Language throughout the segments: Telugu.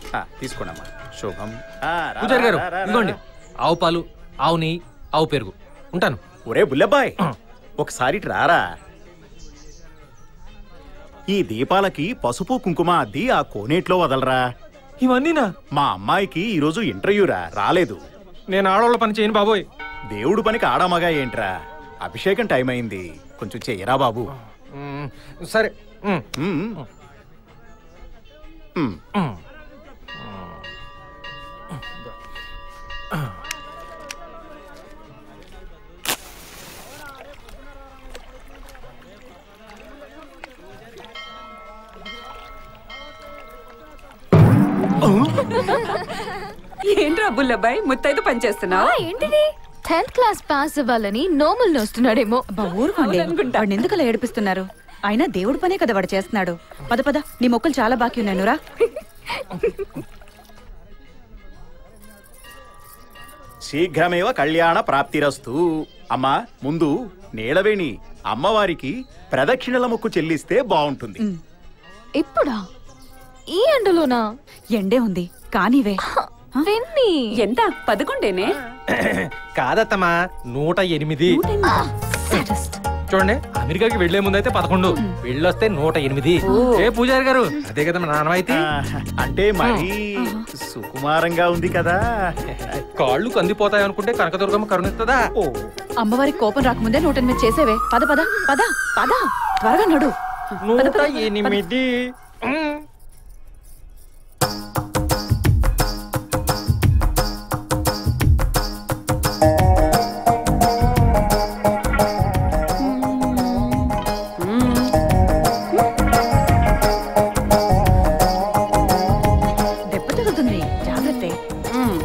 ఆ, తీసుకోండమ్మా శుభం ఆ, రా, పూజారి గారు రా, రా, రా, ఇదిగోండి రా. ఆవు పాలు ఆవు నెయ్యి ఆవు పెరుగు ఉంటాను ఒరే బుల్లబ్బాయ్ ఆ. ఒకసారి ఇటు రారా ఈ దీపాలకి పసుపు కుంకుమ అద్ది ఆ కోనేట్లో వదలరా ఇవన్నీనా మా అమ్మాయికి ఈరోజు ఇంటర్వ్యూరా రాలేదు నేను ఆడవాళ్ళ పని చేయను బాబోయ్ దేవుడు పనికి ఆడామగా ఏంట్రా అభిషేకం టైం అయింది కొంచెం చెయ్యరా బాబు మ్మ్, సరే మ్మ్, ఉమ్. ఉమ్. మ్మ్. ఏంట్రా బుల్లబ్బాయ్ ముత్తైదు పని చేస్తున్నావు ఏంటిది టెన్త్ క్లాస్ పాస్ అవ్వాలని నోములు నోస్తున్నాడేమో అబ్బా ఊరుకోండి అవుననుకుంటా. వాడిని ఎందుకు అలా ఏడిపిస్తున్నారు అయినా దేవుడి పనే కదా వాడు చేస్తున్నాడు పద పద నీ మొక్కలు చాలా బాకీ ఉన్నాయి నువ్వు రా శీఘ్రమేవ కళ్యాణ ప్రాప్తిరస్తు అమ్మా ముందు నీలవేణి అమ్మవారికి ప్రదక్షిణల మొక్కు చెల్లిస్తే బాగుంటుంది ఇప్పుడా ఈ ఎండలోనా ఎండే ఉంది కానీవే వెన్ని ఎంత పదకొండేనే కాదత్తమ్మా నూట ఎనిమిది Saddest. చూడండి అమెరికాకి వెళ్లే ముందు అయితే పదకొండు వెళ్ళొస్తే నూట ఎనిమిది ఏ పూజారి గారు అదే కదా మన నాన్నమైతే ఆ, అంటే మరీ సుకుమారంగా ఉంది కదా కాళ్ళు కందిపోతాయి అనుకుంటే కనకదుర్గమ్మ కరుణిస్తుందా ఓ అమ్మవారికి కోపం రాకముందే నూట ఎనిమిది చేసేవే పద పద పద పద త్వరగా నడు నూట ఎనిమిది మ్మ్. దెబ్బ తగులుతుంది జాగ్రత్త మ్మ్.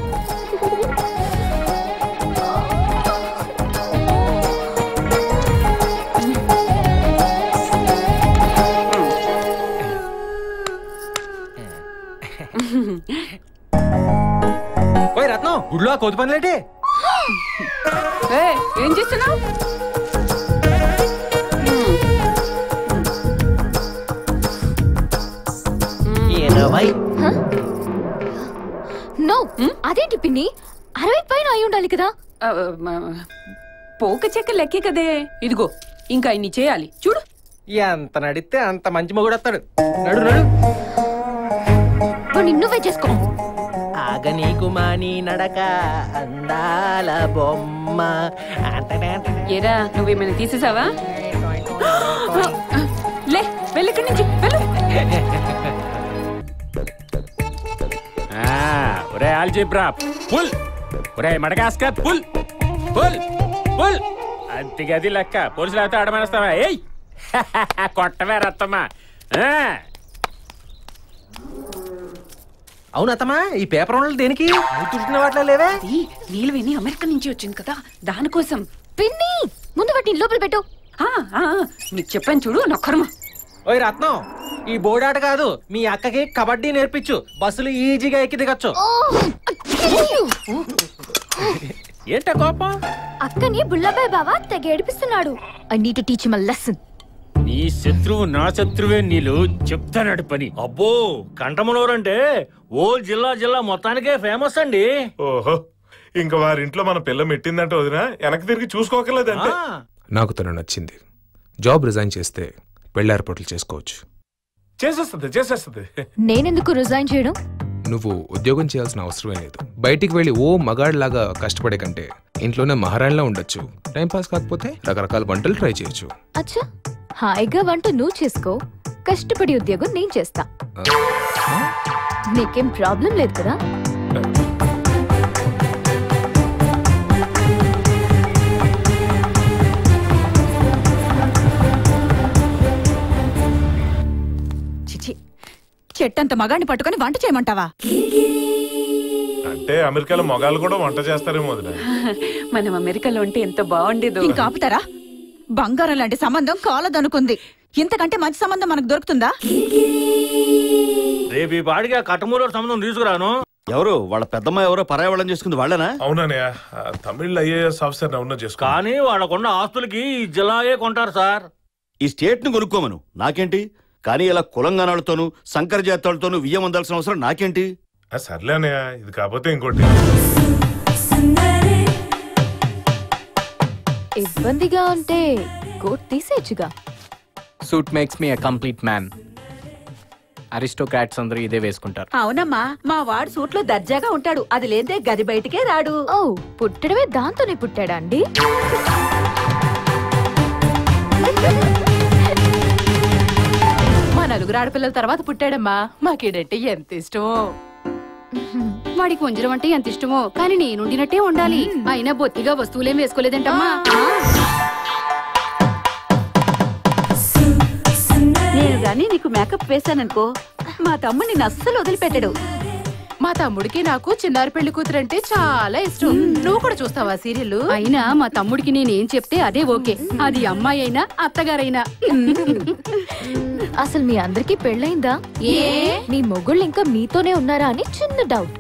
ఓయ్ రత్నం గుడిలో ఆ కోతి పనులేటి ఏ, ఏం చేస్తున్నావు ఇరవై నో అదేంటి పిన్ని అరవై పైన అయి ఉండాలి కదా పోక చెక్క లెక్కే కదే ఇదిగో ఇంకా ఇన్ని చేయాలి చూడు ఎంత నడితే అంత మంచి మొగుడు వస్తాడు నడు నడు వాడిని నువ్వే చేసుకో ఆగ నీకు మాని నడక అందాల బొమ్మ ఏరా నువ్వేమైనా తీసేసావా లే వెళ్ళిక్కడి నుంచి వెళ్ళు ఒరే ఆల్జీబ్రా పుల్ ఒరే మడగాస్కర్ పుల్ పుల్ పుల్ అంతిగది లెక్క పోలీసులు అయితే ఆడమనేస్తావా ఏయ్ కొట్టవే రత్తమ్మా ఆ. అవునత్తమ్మా ఈ పేపర్ ఉండలు దేనికి తుడుచుకునే వాటిలో లేవే ఈ నీలవేణి అమెరికా నుంచి వచ్చింది కదా దానికోసం పిన్ని ముందు వాటిని లోపల పెట్టు ఆ, ఆ, ఆ, నీకు చెప్పాను చూడు నొక్కరమా ఓయ్ రత్నం ఈ బోడాట కాదు మీ అక్కకి కబడ్డీ నేర్పించు బస్సులు ఈజీగా ఎక్కి దిగచ్చు ఓ అయ్యో! ఏంట కోపం అక్కని బుల్లబాయ్ బావా తెగ ఏడిపిస్తున్నాడు I need to teach my lesson నీ శత్రువు నా శత్రువే నీళ్ళు చెప్తానడు పని అబ్బో కంటమనూరంటే ఓ జిల్లా జిల్లా మొత్తానికే ఫేమస్ అండి ఓహో ఇంక వారింట్లో మన పిల్ల మెట్టిందంటే వదిన వెనక్కి తిరిగి చూసుకోకర్లేదంటే ఆ. నాకు తను నచ్చింది జాబ్ రిజైన్ చేస్తే పెళ్లి ఏర్పాట్లు చేసుకోవచ్చు చేసేస్తుంది చేసేస్తుంది నేనెందుకు రిజైన్ చేయడం నువ్వు ఉద్యోగం చేయాల్సిన అవసరమే లేదు బయటికి వెళ్ళి ఓ మగాడిలాగా కష్టపడే కంటే ఇంట్లోనే మహారాణిలా ఉండొచ్చు టైం పాస్ కాకపోతే రకరకాల వంటలు ట్రై చేయొచ్చు అచ్చా హాయిగా వంట నువ్వు చేసుకో కష్టపడి ఉద్యోగం నేను చేస్తా నీకేం ప్రాబ్లం లేదు కదా చిచి చెట్టంత మగాడిని పట్టుకొని వంట చేయమంటావా అంటే అమెరికాలో మొగాలు కూడా వంట చేస్తారేమో వదిన మనం అమెరికాలో ఉంటే ఎంత బాగుండేదో ఇంకా ఆపుతారా బంగారం లాంటి సంబంధం కాలదనుకుంది ఇంతకంటే మంచి సంబంధం మనకు దొరుకుతుందా రేపు ఈ పాడిగా కట్టమూరు సంబంధం తీసుకురాను ఎవరు వాళ్ళ పెద్దమ్మ ఎవరో పర్యావరణం చేసుకుంది వాళ్ళనా అవునన్నయ్య ఆ, తమిళ్ ఐఏఎస్ ఆఫీసర్ అవునా చేసుకో కానీ వాళ్ళకున్న ఆస్తులకి ఈ జిల్లాయే కొంటారు సార్ ఈ స్టేట్ ను కొనుక్కోమను నాకేంటి కానీ ఇలా కులంగానాలతోనూ సంకర జాతాలతోనూ వియ్యం అందాల్సిన అవసరం నాకేంటి ఆ, సర్లే అన్నయ్య ఇది కాకపోతే ఇంకోటి ఇబ్బందిగా ఉంటే కోట్ తీసేయచ్చుగా suit makes me a complete man aristocrats అందరూ ఇదే వేసుకుంటారు అవునమ్మా మా వాడు సూట్లో దర్జాగా ఉంటాడు అది లేదే గది బయటికే రాడు ఓ పుట్టడమే దాంతోనే పుట్టాడా అండి మా నలుగురు ఆడపిల్లల తర్వాత పుట్టాడమ్మా మాకేడంటే ఎంత ఇష్టం వాడికి వంజరం అంటే ఎంత ఇష్టమో కానీ నేను ఉండినట్టే ఉండాలి అయినా బొత్తిగా వస్తువులేం వేసుకోలేదంటమ్మా నేను గాని నీకు మేకప్ వేశాననుకో మా తమ్ముడు నిన్ను అస్సలు వదిలిపెట్టాడు మా తమ్ముడికి నాకు చిన్నారి పెళ్లి కూతురు అంటే చాలా ఇష్టం నువ్వు కూడా చూస్తావా సీరియల్ అయినా మా తమ్ముడికి నేనేం చెప్తే అదే ఓకే అది అమ్మాయి అయినా అత్తగారైనా అసలు మీ అందరికీ పెళ్ళైందా ఏ? మీ మొగుళ్ళు ఇంకా మీతోనే ఉన్నారా అని చిన్న డౌట్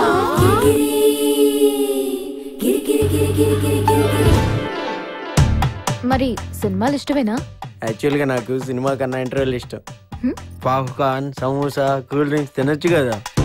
మరి సినిమాలు ఇష్టమేనా యాక్చువల్గా నాకు సినిమా కన్నా ఇంటర్వెల్ ఇష్టం పాప్కార్న్ సమోసా కూల్ డ్రింక్స్ తినొచ్చు కదా